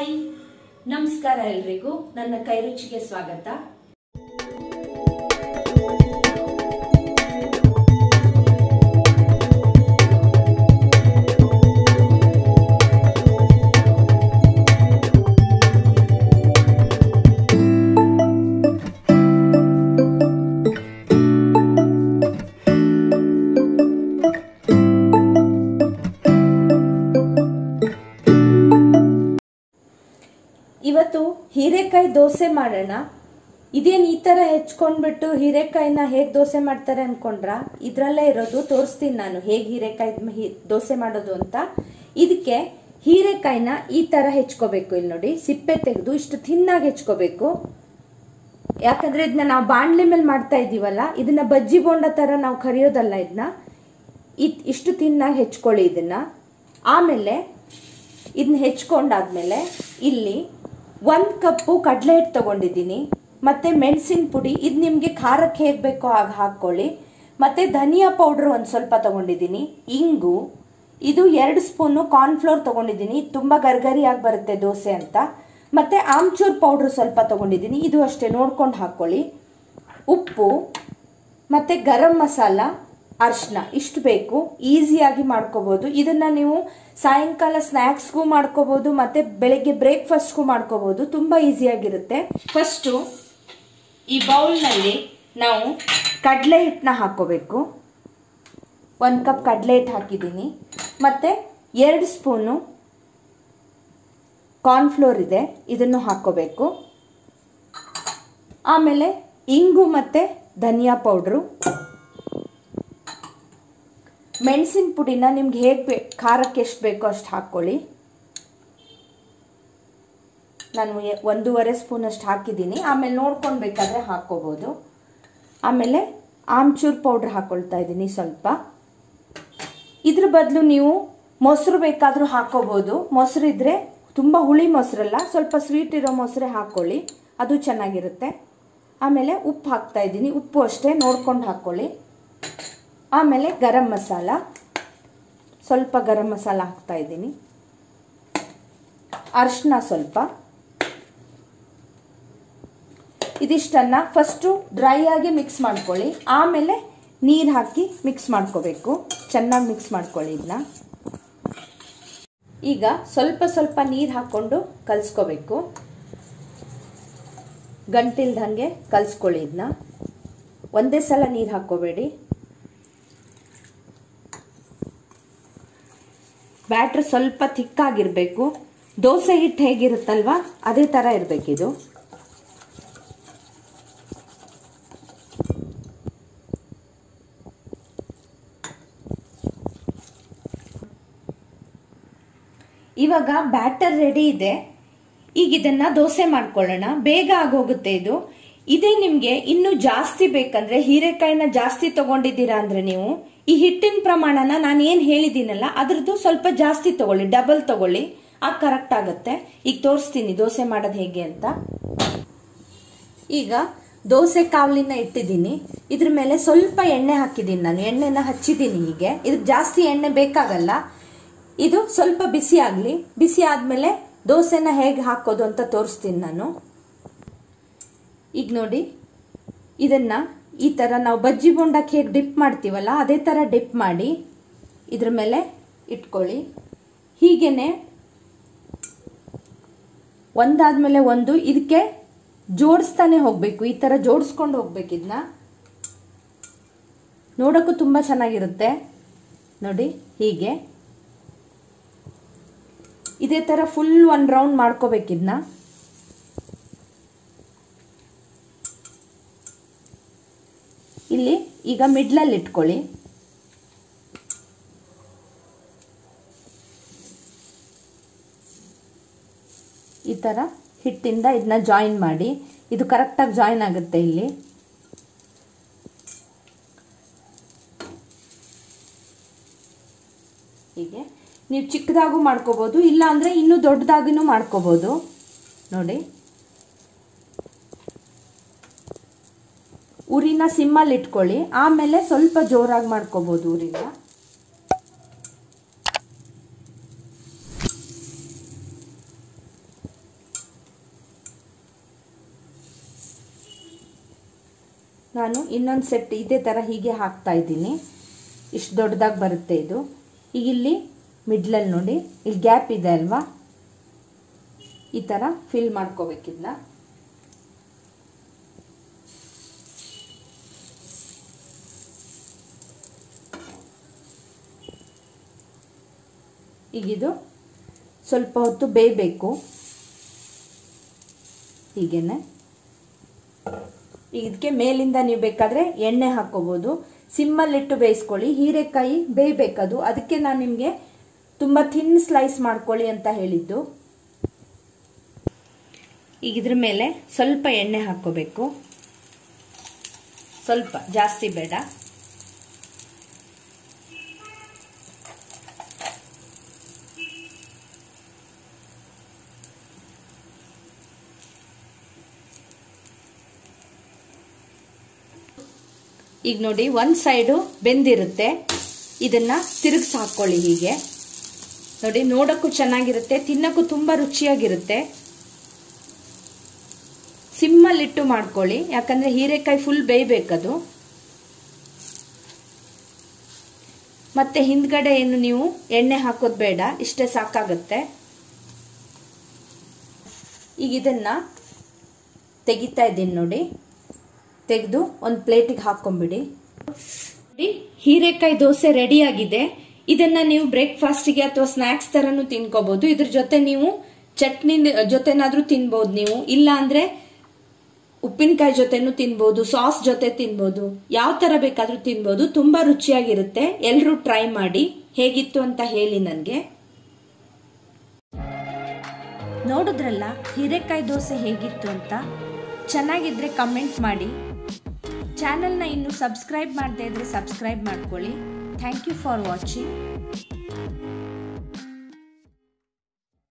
hi ನಮಸ್ಕಾರ ಎಲ್ರಿಗೂ ನನ್ನ ಕೈರುಚಿಗೆ ಸ್ವಾಗತ ಇವತ್ತು ಹೀರೆಕಾಯಿ ದೋಸೆ ಮಾಡೋಣ ಇದೇನು ಈ ಥರ ಹೆಚ್ಕೊಂಡ್ಬಿಟ್ಟು ಹೀರೆಕಾಯಿನ ಹೇಗೆ ದೋಸೆ ಮಾಡ್ತಾರೆ ಅನ್ಕೊಂಡ್ರ ಇದರಲ್ಲೇ ಇರೋದು ತೋರಿಸ್ತೀನಿ ನಾನು ಹೇಗೆ ಹೀರೆಕಾಯಿ ಹಿ- ದೋಸೆ ಮಾಡೋದು ಅಂತ ಇದಕ್ಕೆ ಹೀರೆಕಾಯಿನ ಈ ಥರ ಹೆಚ್ಕೋಬೇಕು ಇಲ್ಲಿ ನೋಡಿ ಸಿಪ್ಪೆ ತೆಗೆದು ಇಷ್ಟು ಥಿನ್ನಾಗಿ ಹೆಚ್ಕೋಬೇಕು ಯಾಕಂದ್ರೆ ಇದನ್ನ ನಾವು ಬಾಣ್ಲಿ ಮೇಲೆ ಮಾಡ್ತಾ ಇದೀವಲ್ಲ ಇದನ್ನ ಬಜ್ಜಿ ಬೋಂಡ ತರ ನಾವು ಕರಿಯೋದಲ್ಲ ಇದನ್ನ ಇತ್ ಇಷ್ಟು ತಿನ್ನಾಗಿ ಹೆಚ್ಕೊಳ್ಳಿ ಇದನ್ನ ಆಮೇಲೆ ಇದನ್ನ ಹೆಚ್ಕೊಂಡಾದ್ಮೇಲೆ ಇಲ್ಲಿ ಒಂದು ಕಪ್ಪು ಕಡಲೆ ಹಿಟ್ಟು ತಗೊಂಡಿದ್ದೀನಿ ಮತ್ತೆ ಮೆಣಸಿನ ಪುಡಿ ಇದು ನಿಮಗೆ ಖಾರಕ್ಕೆ ಹೇಗೆ ಬೇಕೋ ಆಗ ಹಾಕ್ಕೊಳ್ಳಿ ಮತ್ತೆ ಧನಿಯಾ ಪೌಡ್ರ್ ಒಂದು ಸ್ವಲ್ಪ ತಗೊಂಡಿದ್ದೀನಿ ಇಂಗು ಇದು ಎರಡು ಸ್ಪೂನು ಕಾರ್ನ್ಫ್ಲೋರ್ ತಗೊಂಡಿದ್ದೀನಿ ಇದು ತುಂಬ ಗರ್ಗರಿಯಾಗಿ ಬರುತ್ತೆ ದೋಸೆ ಅಂತ ಮತ್ತೆ ಆಮ್ಚೂರ್ ಪೌಡ್ರ್ ಸ್ವಲ್ಪ ತಗೊಂಡಿದ್ದೀನಿ ಇದು ಅಷ್ಟೇ ನೋಡ್ಕೊಂಡು ಹಾಕ್ಕೊಳ್ಳಿ ಉಪ್ಪು ಮತ್ತೆ ಗರಂ ಮಸಾಲ ಅರ್ಶಿನ ಇಷ್ಟು ಬೇಕು ಈಸಿಯಾಗಿ ಮಾಡ್ಕೋಬಹುದು ಇದನ್ನ ನೀವು ಸಾಯಂಕಾಲ ಸ್ನ್ಯಾಕ್ಸ್ಗೂ ಮಾಡ್ಕೋಬಹುದು ಮತ್ತೆ ಬೆಳಗ್ಗೆ ಬ್ರೇಕ್ಫಾಸ್ಟ್ಗೂ ಮಾಡ್ಕೋಬಹುದು ತುಂಬಾ ಈಸಿಯಾಗಿರುತ್ತೆ ಫಸ್ಟು ಈ ಬೌಲ್ನಲ್ಲಿ ನಾವು ಕಡಲೆ ಹಿಟ್ಟನ್ನ ಹಾಕೋಬೇಕು ಒಂದು ಕಪ್ ಕಡಲೆ ಹಿಟ್ಟು ಹಾಕಿದ್ದೀನಿ ಮತ್ತೆ ಎರಡು ಸ್ಪೂನು ಕಾರ್ನ್ಫ್ಲೋರ್ ಇದೆ ಇದನ್ನು ಹಾಕೋಬೇಕು ಆಮೇಲೆ ಇಂಗು ಮತ್ತೆ ಧನಿಯಾ ಪೌಡ್ರು ಮೆಣಸಿನ ಪುಡಿನ ನಿಮ್ಗೆ ಹೇಗೆ ಬೇ ಖಾರಕ್ಕೆ ಎಷ್ಟು ಬೇಕೋ ಅಷ್ಟು ಹಾಕ್ಕೊಳ್ಳಿ ನಾನು ಎ- ಒಂದೂವರೆ ಸ್ಪೂನ್ ಅಷ್ಟು ಹಾಕಿದ್ದೀನಿ ಆಮೇಲೆ ನೋಡ್ಕೊಂಡು ಬೇಕಾದರೆ ಹಾಕ್ಕೋಬೋದು ಆಮೇಲೆ ಆಮ್ಚೂರ್ ಪೌಡ್ರ್ ಹಾಕ್ಕೊಳ್ತಾ ಇದ್ದೀನಿ ಸ್ವಲ್ಪ ಇದ್ರ ಬದಲು ನೀವು ಮೊಸರು ಬೇಕಾದರೂ ಹಾಕ್ಕೋಬೋದು ಮೊಸರು ಇದ್ದರೆ ತುಂಬ ಹುಳಿ ಮೊಸರಲ್ಲ ಸ್ವಲ್ಪ ಸ್ವೀಟ್ ಇರೋ ಮೊಸರೇ ಹಾಕ್ಕೊಳ್ಳಿ ಅದು ಚೆನ್ನಾಗಿರುತ್ತೆ ಆಮೇಲೆ ಉಪ್ಪು ಹಾಕ್ತಾ ಇದ್ದೀನಿ ಉಪ್ಪು ಅಷ್ಟೇ ನೋಡ್ಕೊಂಡು ಹಾಕ್ಕೊಳ್ಳಿ ಆಮೇಲೆ ಗರಂ ಮಸಾಲ ಸ್ವಲ್ಪ ಗರಂ ಮಸಾಲ ಹಾಕ್ತಾ ಇದ್ದೀನಿ ಅರಿಶಿನ ಸ್ವಲ್ಪ ಇದಿಷ್ಟನ್ನ ಫಸ್ಟು ಡ್ರೈ ಆಗಿ ಮಿಕ್ಸ್ ಮಾಡ್ಕೊಳ್ಳಿ ಆಮೇಲೆ ನೀರು ಹಾಕಿ ಮಿಕ್ಸ್ ಮಾಡ್ಕೋಬೇಕು ಚೆನ್ನಾಗಿ ಮಿಕ್ಸ್ ಮಾಡ್ಕೊಳ್ಳಿ ಇದನ್ನ ಈಗ ಸ್ವಲ್ಪ ಸ್ವಲ್ಪ ನೀರು ಹಾಕ್ಕೊಂಡು ಕಲಿಸ್ಕೋಬೇಕು ಗಂಟಿಲ್ದಂಗೆ ಕಲಿಸ್ಕೊಳ್ಳಿ ಇದನ್ನ ಒಂದೇ ಸಲ ನೀರು ಹಾಕ್ಕೋಬೇಡಿ ಬ್ಯಾಟ್ರ್ ಸ್ವಲ್ಪ ಥಿಕ್ಕಾಗಿರಬೇಕು ದೋಸೆ ಹಿಟ್ಟು ಹೇಗಿರುತ್ತಲ್ವಾ ಅದೇ ಥರ ಇರಬೇಕಿದು ಇವಾಗ ಬ್ಯಾಟರ್ ರೆಡಿ ಇದೆ ಈಗ ಇದನ್ನ ದೋಸೆ ಮಾಡ್ಕೊಳ್ಳೋಣ ಬೇಗ ಆಗೋಗುತ್ತೆ ಇದು ಇದೇ ನಿಮ್ಗೆ ಇನ್ನು ಜಾಸ್ತಿ ಬೇಕಂದ್ರೆ ಹೀರೆಕಾಯಿನ ಜಾಸ್ತಿ ತಗೊಂಡಿದ್ದೀರಾ ಅಂದ್ರೆ ನೀವು ಈ ಹಿಟ್ಟಿನ ಪ್ರಮಾಣನ ನಾನು ಏನ್ ಹೇಳಿದ್ದೀನಲ್ಲ ಅದ್ರದ್ದು ಸ್ವಲ್ಪ ಜಾಸ್ತಿ ತಗೊಳ್ಳಿ ಡಬಲ್ ತಗೊಳ್ಳಿ ಆಗ ಕರೆಕ್ಟ್ ಆಗುತ್ತೆ ಈಗ ತೋರಿಸ್ತೀನಿ ದೋಸೆ ಮಾಡೋದು ಹೇಗೆ ಅಂತ ಈಗ ದೋಸೆ ಕಾವಲಿನ ಇಟ್ಟಿದ್ದೀನಿ ಇದ್ರ ಮೇಲೆ ಸ್ವಲ್ಪ ಎಣ್ಣೆ ಹಾಕಿದ್ದೀನಿ ನಾನು ಎಣ್ಣೆನ ಹಚ್ಚಿದ್ದೀನಿ ಹೀಗೆ ಇದಕ್ಕೆ ಜಾಸ್ತಿ ಎಣ್ಣೆ ಬೇಕಾಗಲ್ಲ ಇದು ಸ್ವಲ್ಪ ಬಿಸಿ ಆಗಲಿ ಬಿಸಿ ಆದಮೇಲೆ ದೋಸೆನ ಹೇಗೆ ಹಾಕೋದು ಅಂತ ತೋರಿಸ್ತೀನಿ ನಾನು ಈಗ ನೋಡಿ ಇದನ್ನ ಈ ಥರ ನಾವು ಬಜ್ಜಿ ಬೋಂಡಕ್ಕೆ ಹೇಗೆ ಡಿಪ್ ಮಾಡ್ತೀವಲ್ಲ ಅದೇ ಥರ ಡಿಪ್ ಮಾಡಿ ಇದ್ರ ಮೇಲೆ ಇಟ್ಕೊಳ್ಳಿ ಹೀಗೇನೆ ಒಂದಾದ್ಮೇಲೆ ಒಂದು ಇದಕ್ಕೆ ಜೋಡಿಸ್ತಾನೆ ಹೋಗ್ಬೇಕು ಈ ತರ ಜೋಡಿಸ್ಕೊಂಡು ಹೋಗ್ಬೇಕು ಇದನ್ನ ನೋಡೋಕ್ಕೂ ತುಂಬಾ ಚೆನ್ನಾಗಿರುತ್ತೆ ನೋಡಿ ಹೀಗೆ ಇದೇ ತರ ಫುಲ್ ಒನ್ ರೌಂಡ್ ಮಾಡ್ಕೋಬೇಕು ಇದನ್ನ ಇಲ್ಲಿ ಈಗ ಮಿಡ್ಲಲ್ಲಿ ಇಟ್ಕೊಳ್ಳಿ ಈ ಥರ ಹಿಟ್ಟಿಂದ ಇದನ್ನ ಜಾಯಿನ್ ಮಾಡಿ ಇದು ಕರೆಕ್ಟಾಗಿ ಜಾಯಿನ್ ಆಗುತ್ತೆ ಇಲ್ಲಿ ಹೀಗೆ ನೀವು ಚಿಕ್ಕದಾಗೂ ಮಾಡ್ಕೋಬೋದು ಇಲ್ಲ ಅಂದರೆ ಇನ್ನೂ ದೊಡ್ಡದಾಗಿನೂ ಮಾಡ್ಕೋಬೋದು ನೋಡಿ ಉರಿನ ಸಿಮ್ಮಲ್ಲಿ ಇಟ್ಕೊಳ್ಳಿ ಆಮೇಲೆ ಸ್ವಲ್ಪ ಜೋರಾಗಿ ಮಾಡ್ಕೋಬೋದು ಉರಿನ ನಾನು ಇನ್ನೊಂದು ಸೆಟ್ ಇದೇ ಥರ ಹೀಗೆ ಹಾಕ್ತಾ ಇದ್ದೀನಿ ಇಷ್ಟು ದೊಡ್ಡದಾಗಿ ಬರುತ್ತೆ ಇದು ಈಗ ಇಲ್ಲಿ ಮಿಡ್ಲಲ್ಲಿ ನೋಡಿ ಇಲ್ಲಿ ಗ್ಯಾಪ್ ಇದೆ ಅಲ್ವಾ ಈ ಥರ ಫಿಲ್ ಮಾಡ್ಕೋಬೇಕಿದ್ನ ಈಗಿದು ಸ್ವಲ್ಪ ಹೊತ್ತು ಬೇಯಬೇಕು ಹೀಗೇನೆ ಈಗ ಇದಕ್ಕೆ ಮೇಲಿಂದ ನೀವು ಬೇಕಾದರೆ ಎಣ್ಣೆ ಹಾಕ್ಕೋಬೋದು ಸಿಮ್ಮಲ್ಲಿಟ್ಟು ಬೇಯಿಸ್ಕೊಳ್ಳಿ ಹೀರೆಕಾಯಿ ಬೇಯಬೇಕದು ಅದಕ್ಕೆ ನಾನು ನಿಮಗೆ ತುಂಬ ಥಿನ್ ಸ್ಲೈಸ್ ಮಾಡ್ಕೊಳ್ಳಿ ಅಂತ ಹೇಳಿದ್ದು ಈಗ ಇದ್ರ ಮೇಲೆ ಸ್ವಲ್ಪ ಎಣ್ಣೆ ಹಾಕ್ಕೋಬೇಕು ಸ್ವಲ್ಪ ಜಾಸ್ತಿ ಬೇಡ ಈಗ ನೋಡಿ ಒಂದು ಸೈಡು ಬೆಂದಿರುತ್ತೆ ಇದನ್ನ ತಿರುಗಿಸಿ ಹಾಕ್ಕೊಳ್ಳಿ ಹೀಗೆ ನೋಡಿ ನೋಡೋಕ್ಕೂ ಚೆನ್ನಾಗಿರುತ್ತೆ ತಿನ್ನೋಕ್ಕೂ ತುಂಬ ರುಚಿಯಾಗಿರುತ್ತೆ ಸಿಮ್ಮಲ್ಲಿಟ್ಟು ಮಾಡ್ಕೊಳ್ಳಿ ಯಾಕಂದ್ರೆ ಹೀರೆಕಾಯಿ ಫುಲ್ ಬೇಯಬೇಕದು ಮತ್ತೆ ಹಿಂದ್ಗಡೆ ಏನು ನೀವು ಎಣ್ಣೆ ಹಾಕೋದು ಬೇಡ ಇಷ್ಟೇ ಸಾಕಾಗುತ್ತೆ ಈಗ ಇದನ್ನ ತೆಗಿತಾ ಇದ್ದೀನಿ ನೋಡಿ ತೆಗೆದು ಒಂದು ಪ್ಲೇಟಿಗೆ ಹಾಕೊಂಡ್ಬಿಡಿ ನೋಡಿ ಹೀರೆಕಾಯಿ ದೋಸೆ ರೆಡಿ ಆಗಿದೆ ಇದನ್ನ ನೀವು ಬ್ರೇಕ್ಫಾಸ್ಟಿಗೆ ಅಥವಾ ಸ್ನಾಕ್ಸ್ ತರನು ತಿನ್ಕೋಬಹುದು ಇದ್ರ ಜೊತೆ ನೀವು ಚಟ್ನಿ ಜೊತೆನಾದ್ರೂ ತಿನ್ಬಹುದು ನೀವು ಇಲ್ಲ ಅಂದ್ರೆ ಉಪ್ಪಿನಕಾಯಿ ಜೊತೆನೂ ತಿನ್ಬೋದು ಸಾಸ್ ಜೊತೆ ತಿನ್ಬೋದು ಯಾವ ತರ ಬೇಕಾದ್ರೂ ತಿನ್ಬೋದು ತುಂಬಾ ರುಚಿಯಾಗಿರುತ್ತೆ ಎಲ್ಲರೂ ಟ್ರೈ ಮಾಡಿ ಹೇಗಿತ್ತು ಅಂತ ಹೇಳಿ ನನಗೆ ನೋಡಿದ್ರಲ್ಲ ಹೀರೆಕಾಯಿ ದೋಸೆ ಹೇಗಿತ್ತು ಅಂತ ಚೆನ್ನಾಗಿದ್ರೆ ಕಮೆಂಟ್ ಮಾಡಿ ಚಾನಲ್ನ ಇನ್ನೂ ಸಬ್ಸ್ಕ್ರೈಬ್ ಮಾಡದೇ ಇದ್ರೆ ಸಬ್ಸ್ಕ್ರೈಬ್ ಮಾಡ್ಕೊಳ್ಳಿ ಥ್ಯಾಂಕ್ ಯು ಫಾರ್ ವಾಚಿಂಗ್